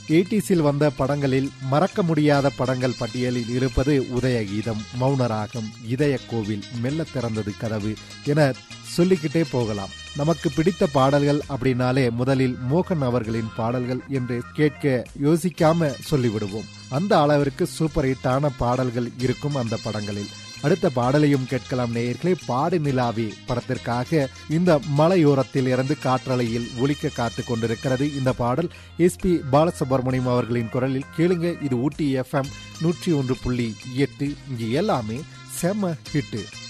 எயிட்டிஸில் வந்த படங்களில் மறக்க முடியாத படங்கள் பட்டியலில் இருப்பது உதயகீதம் மௌனராகம் இதய கோவில் மெல்ல திறந்தது கதவு என சொல்லிக்கிட்டே போகலாம் நமக்கு பிடித்த பாடல்கள் அப்படின்னாலே முதலில் மோகன் அவர்களின் பாடல்கள் என்று கேட்க யோசிக்காம சொல்லிவிடுவோம் அந்த அளவிற்கு சூப்பர் ஹிட்டான பாடல்கள் இருக்கும் அந்த படங்களில் அடுத்த பாடலையும் கேட்கலாம் நேயர்களே பாடு நிலாவி படத்திற்காக இந்த மலையோரத்தில் இருந்து காற்றலையில் ஒலிக்க காத்து கொண்டிருக்கிறது இந்த பாடல் எஸ் பி பாலசுப்ரமணியம் அவர்களின் குரலில் கேளுங்க இது ஊட்டி எஃப்எம் நூற்றி ஒன்று புள்ளி எட்டு இங்கு எல்லாமே செம ஹிட்டு